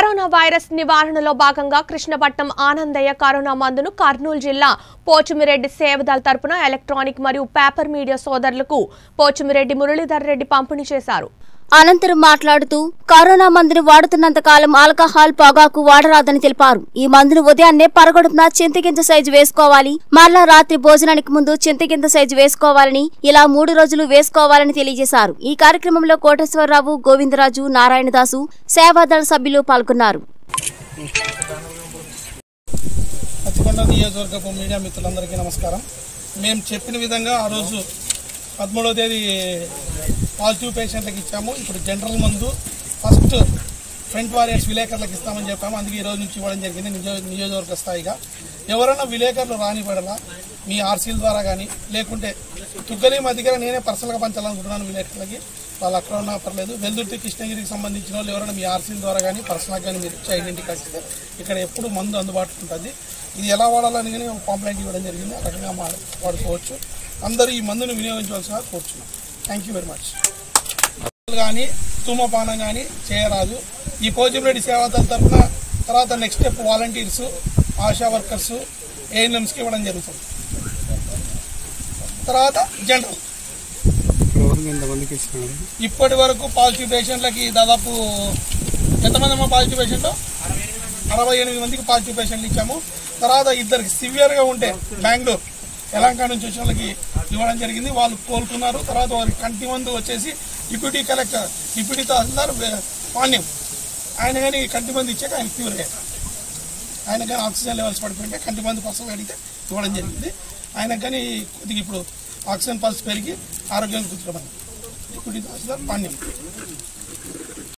corona virus నివారణలో భాగంగా Krishnapatnam Anandaiah corona మందును కర్నూలు జిల్లా పోచుమిరెడ్డి సేవదల్ తరపున ఎలక్ట్రానిక్ మరియు పేపర్ మీడియా సోదరులకు పోచుమిరెడ్డి మురళీధర్ రెడ్డి పంపిణీ చేశారు అనంతరం మాట్లాడుతూ కరోనా మందును వాడుతున్నంత కాలం ఆల్కహాల్ పొగాకు వాడరాదని తెలిపారు ఈ మందును ఉదయాన్నే పరగడుపున చింతగింజ సైజు వేసుకోవాలి మరలా రాత్రి భోజనానికి ముందు చింతగింజ సైజు వేసుకోవాలని ఇలా మూడు రోజులు వేసుకోవాలని తెలియజేశారు ఈ కార్యక్రమంలో కోటేశ్వరరావు గోవిందరాజు నారాయణదాసు సేవాదళ సభ్యులు పాల్గొన్నారు పత్తికొండ నియోజకవర్గపు మీడియా మిత్రులందరికీ నమస్కారం మేము చెప్పిన విధంగా ఆ రోజు పదమూడవ తేదీ పాజిటివ్ పేషెంట్లకు ఇచ్చాము ఇప్పుడు జనరల్ మందు ఫస్ట్ ఫ్రంట్ వారియర్స్ విలేకరులకు ఇస్తామని చెప్పాము అందుకే ఈ రోజు నుంచి ఇవ్వడం జరిగింది నిజ నియోజకవర్గ స్థాయిగా ఎవరైనా విలేకరులు రాని పడలా మీ ఆర్సీల ద్వారా కానీ లేకుంటే తుగ్గలి మా దగ్గర నేనే పర్సనల్గా పంచాలనుకుంటున్నాను విలేకరులకి వాళ్ళు అక్కడ ఉన్నా పర్లేదు వెల్దుర్తి కృష్ణగిరికి సంబంధించిన వాళ్ళు ఎవరైనా మీ ఆర్సీల ద్వారా కానీ పర్సనల్గా కానీ మీరు ఇచ్చి ఐడెంటిటీ కార్డు ఇస్తే ఇక్కడ ఎప్పుడు మందు అందుబాటులో ఉంటుంది ఇది ఎలా వాడాలని కానీ ఒక కాంప్లైంట్ ఇవ్వడం జరిగింది ఆ రకంగా మా వాడుకోవచ్చు అందరూ ఈ మందును వినియోగించవలసిన కోరుచున్నాం థ్యాంక్ యూ వెరీ మచ్ కానీ ధూమపానం కానీ చేయరాదు ఈ పోజిరెడ్డి సేవాదళ తరఫున తర్వాత next step volunteers Asha workers ఏఎన్ఎంస్కి ఇవ్వడం జరుగుతుంది తర్వాత జనరల్ ఇప్పటి వరకు పాజిటివ్ పేషెంట్లకి దాదాపు ఎంతమంది అమ్మా పాజిటివ్ పేషెంట్లు అరవై ఎనిమిది మందికి పాజిటివ్ పేషెంట్లు ఇచ్చాము తర్వాత ఇద్దరికి సివియర్గా ఉంటే బెంగళూరు తెలంగాణ నుంచి వచ్చిన వాళ్ళకి ఇవ్వడం జరిగింది వాళ్ళు కోలుకున్నారు తర్వాత వారి కంటి మందు వచ్చేసి డిప్యూటీ కలెక్టర్ డిప్యూటీ తహసీల్దార్ వే- పాణ్యం ఆయన కానీ కంటి మందు ఇచ్చాక ఆయన క్యూర్ అయ్యారు ఆయన కానీ ఆక్సిజన్ లెవెల్స్ పడిపోయింటే కంటి మంది పర్సనల్ అడిగితే ఇవ్వడం జరిగింది ఆయన కానీ కొద్దిగా ఇప్పుడు ఆక్సిజన్ పల్స్ పెరిగి ఆరోగ్యం కూర్చోమని డిప్యూటీ తహసీల్దార్ పాణ్యం